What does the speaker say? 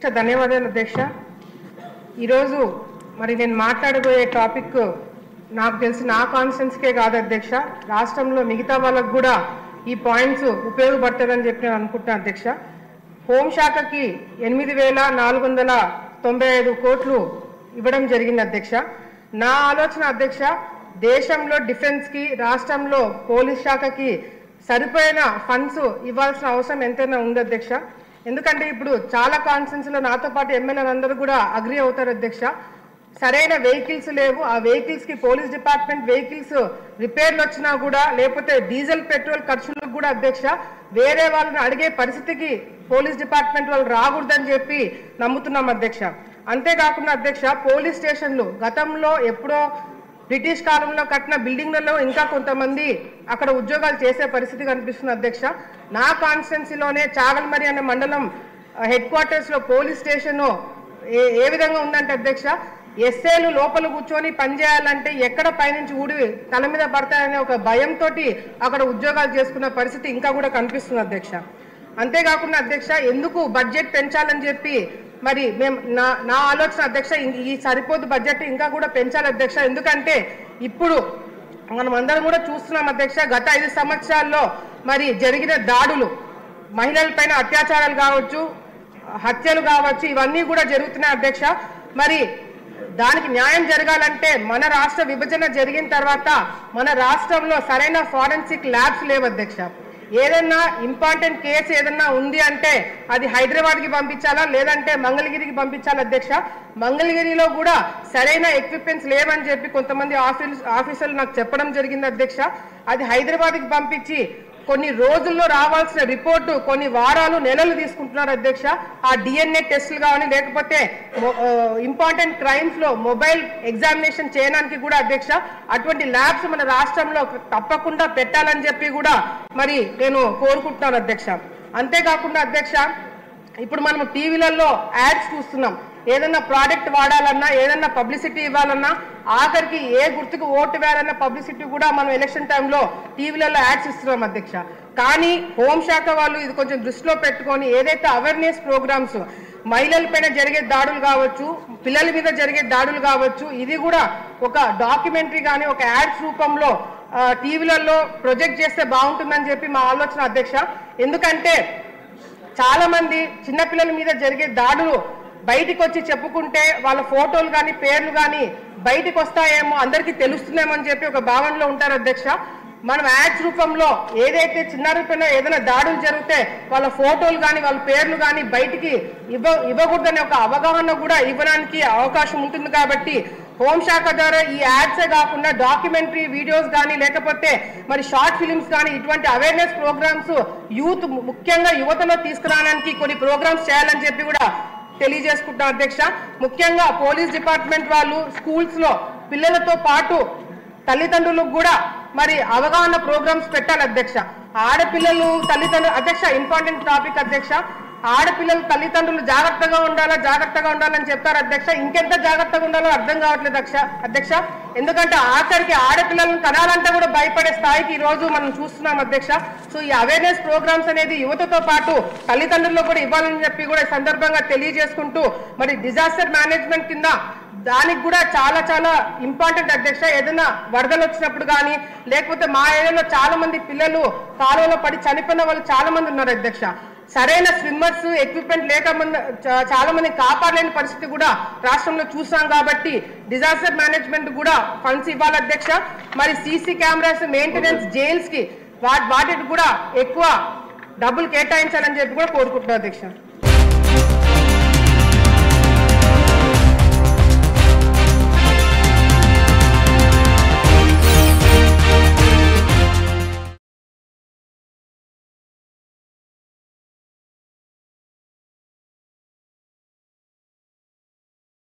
ధన్యవాదాలు అధ్యక్ష ఈరోజు మరి నేను మాట్లాడబోయే టాపిక్ నాకు తెలిసి నా కాన్ఫిడెన్స్కే కాదు అధ్యక్ష రాష్ట్రంలో మిగతా వాళ్ళకు కూడా ఈ పాయింట్స్ ఉపయోగపడుతుందని చెప్పి నేను అనుకుంటున్నాను అధ్యక్ష హోంశాఖకి ఎనిమిది వేల నాలుగు వందల తొంభై ఐదు కోట్లు ఇవ్వడం జరిగింది అధ్యక్ష నా ఆలోచన అధ్యక్ష దేశంలో డిఫెన్స్కి రాష్ట్రంలో పోలీస్ శాఖకి సరిపోయిన ఫండ్స్ ఇవ్వాల్సిన అవసరం ఎంతైనా ఉంది అధ్యక్ష ఎందుకంటే ఇప్పుడు చాలా కాన్ఫరెన్స్లో నాతో పాటు ఎమ్మెల్యేలు అందరూ కూడా అగ్రి అవుతారు అధ్యక్ష సరైన వెహికల్స్ లేవు ఆ వెహికల్స్ కి పోలీస్ డిపార్ట్మెంట్ వెహికల్స్ రిపేర్లు వచ్చినా కూడా లేకపోతే డీజిల్ పెట్రోల్ ఖర్చులకు కూడా అధ్యక్ష వేరే వాళ్ళని అడిగే పరిస్థితికి పోలీస్ డిపార్ట్మెంట్ వాళ్ళు రాకూడదని చెప్పి నమ్ముతున్నాం అధ్యక్ష అంతేకాకుండా అధ్యక్ష పోలీస్ స్టేషన్లు గతంలో ఎప్పుడో బ్రిటిష్ కాలంలో కట్టిన బిల్డింగ్లలో ఇంకా కొంతమంది అక్కడ ఉద్యోగాలు చేసే పరిస్థితి కనిపిస్తుంది అధ్యక్ష నా కాన్స్టిట్యున్సీలోనే చాగల్మరి అనే మండలం హెడ్ క్వార్టర్స్ లో పోలీస్ స్టేషన్ ఏ ఏ విధంగా ఉందంటే అధ్యక్ష ఎస్ఏలు లోపల కూర్చొని పనిచేయాలంటే ఎక్కడ పైనుంచి ఊడి తల మీద పడతాయనే ఒక భయంతో అక్కడ ఉద్యోగాలు చేసుకున్న పరిస్థితి ఇంకా కూడా కనిపిస్తుంది అధ్యక్ష అంతేకాకుండా అధ్యక్ష ఎందుకు బడ్జెట్ పెంచాలని చెప్పి మరి మేము నా నా ఆలోచన అధ్యక్ష ఇం- ఈ సరిపోదు బడ్జెట్ ఇంకా కూడా పెంచాలి అధ్యక్ష ఎందుకంటే ఇప్పుడు మనం అందరం కూడా చూస్తున్నాం అధ్యక్ష గత ఐదు సంవత్సరాల్లో మరి జరిగిన దాడులు మహిళల పైన అత్యాచారాలు కావచ్చు హత్యలు కావచ్చు ఇవన్నీ కూడా జరుగుతున్నాయి అధ్యక్ష మరి దానికి న్యాయం జరగాలంటే మన రాష్ట్ర విభజన జరిగిన తర్వాత మన రాష్ట్రంలో సరైన ఫారెన్సిక్ ల్యాబ్స్ లేవు అధ్యక్ష ఏదన్నా ఇంపార్టెంట్ కేసు ఏదన్నా ఉంది అంటే అది హైదరాబాద్కి పంపించాలా లేదంటే మంగళగిరికి పంపించాలి అధ్యక్ష మంగళగిరిలో కూడా సరైన ఎక్విప్మెంట్స్ లేవని చెప్పి కొంతమంది ఆఫీస్ ఆఫీసర్లు నాకు చెప్పడం జరిగింది అధ్యక్ష అది హైదరాబాద్కి పంపించి కొన్ని రోజుల్లో రావాల్సిన రిపోర్టు కొన్ని వారాలు నెలలు తీసుకుంటున్నారు అధ్యక్ష ఆ డిఎన్ఏ టెస్టులు కావాలి లేకపోతే ఇంపార్టెంట్ క్రైమ్స్ లో మొబైల్ ఎగ్జామినేషన్ చేయడానికి కూడా అధ్యక్ష అటువంటి ల్యాబ్స్ మన రాష్ట్రంలో తప్పకుండా పెట్టాలని చెప్పి కూడా మరి నేను కోరుకుంటున్నాను అధ్యక్ష అంతేకాకుండా అధ్యక్ష ఇప్పుడు మనం టీవీలలో యాడ్స్ చూస్తున్నాం ఏదన్నా ప్రోడక్ట్ వాడాలన్నా ఏదన్నా పబ్లిసిటీ ఇవ్వాలన్నా ఆఖరికి ఏ గుర్తుకు ఓటు వేయాలన్న పబ్లిసిటీ కూడా మనం ఎలక్షన్ టైంలో టీవీలలో యాడ్స్ ఇస్తున్నాం అధ్యక్ష కానీ హోంశాఖ వాళ్ళు ఇది కొంచెం దృష్టిలో పెట్టుకొని ఏదైతే అవేర్నెస్ ప్రోగ్రామ్స్ మహిళల పైన జరిగే దాడులు కావచ్చు పిల్లల మీద జరిగే దాడులు కావచ్చు ఇది కూడా ఒక డాక్యుమెంటరీ కానీ ఒక యాడ్స్ రూపంలో ఆ, టీవీలలో ప్రొజెక్ట్ చేస్తే బాగుంటుందని చెప్పి మా ఆలోచన అధ్యక్ష ఎందుకంటే చాలా మంది చిన్నపిల్లల మీద జరిగే దాడులు బయటికి వచ్చి చెప్పుకుంటే వాళ్ళ ఫోటోలు కానీ పేర్లు కానీ బయటికి వస్తాయేమో అందరికీ తెలుస్తుందేమో అని చెప్పి ఒక భావనలో ఉంటారు అధ్యక్ష మనం యాడ్స్ రూపంలో ఏదైతే చిన్నారి పైన ఏదైనా దాడులు జరిగితే వాళ్ళ ఫోటోలు కానీ వాళ్ళ పేర్లు కానీ బయటికి ఇవ్వ ఇవ్వకూడదనే ఒక అవగాహన కూడా ఇవ్వడానికి అవకాశం ఉంటుంది కాబట్టి హోంశాఖ ద్వారా ఈ యాడ్సే కాకుండా డాక్యుమెంటరీ వీడియోస్ కానీ లేకపోతే మరి షార్ట్ ఫిలిమ్స్ కానీ ఇటువంటి అవేర్నెస్ ప్రోగ్రామ్స్ యూత్ ముఖ్యంగా యువతలో తీసుకురావడానికి కొన్ని ప్రోగ్రామ్స్ చేయాలని చెప్పి కూడా తెలియజేసుకుంటాం అధ్యక్ష ముఖ్యంగా పోలీస్ డిపార్ట్మెంట్ వాళ్ళు స్కూల్స్ లో పిల్లలతో పాటు తల్లిదండ్రులకు కూడా మరి అవగాహన ప్రోగ్రామ్స్ పెట్టాలి అధ్యక్ష ఆడపిల్లలు తల్లిదండ్రులు అధ్యక్ష ఇంపార్టెంట్ టాపిక్ అధ్యక్ష ఆడపిల్లలు తల్లిదండ్రులు జాగ్రత్తగా ఉండాలా జాగ్రత్తగా ఉండాలని చెప్తారు అధ్యక్ష ఇంకెంత జాగ్రత్తగా ఉండాలో అర్థం కావట్లేదు అధ్యక్ష అధ్యక్ష ఎందుకంటే ఆఖరికి ఆడపిల్లలను కనాలంటే కూడా భయపడే స్థాయికి ఈ రోజు మనం చూస్తున్నాం అధ్యక్ష సో ఈ అవేర్నెస్ ప్రోగ్రామ్స్ అనేది యువతతో పాటు తల్లిదండ్రులకు కూడా ఇవ్వాలని చెప్పి కూడా ఈ సందర్భంగా తెలియజేసుకుంటూ మరి డిజాస్టర్ మేనేజ్మెంట్ కింద దానికి కూడా చాలా చాలా ఇంపార్టెంట్ అధ్యక్ష ఏదైనా వరదలు వచ్చినప్పుడు కానీ లేకపోతే మా ఏరియాలో చాలా మంది పిల్లలు కాలువలో పడి చనిపోయిన వాళ్ళు చాలా మంది ఉన్నారు అధ్యక్ష సరైన స్విమ్మర్స్ ఎక్విప్మెంట్ లేక మంది చా- చాలా మంది కాపాడలేని పరిస్థితి కూడా రాష్ట్రంలో చూసాం కాబట్టి డిజాస్టర్ మేనేజ్మెంట్ కూడా ఫండ్స్ ఇవ్వాలి అధ్యక్ష మరి సీసీ కెమెరాస్ మెయింటెనెన్స్ జైల్స్ కి వా- వాటికి కూడా ఎక్కువ డబ్బులు కేటాయించాలని చెప్పి కూడా కోరుకుంటున్నాం అధ్యక్ష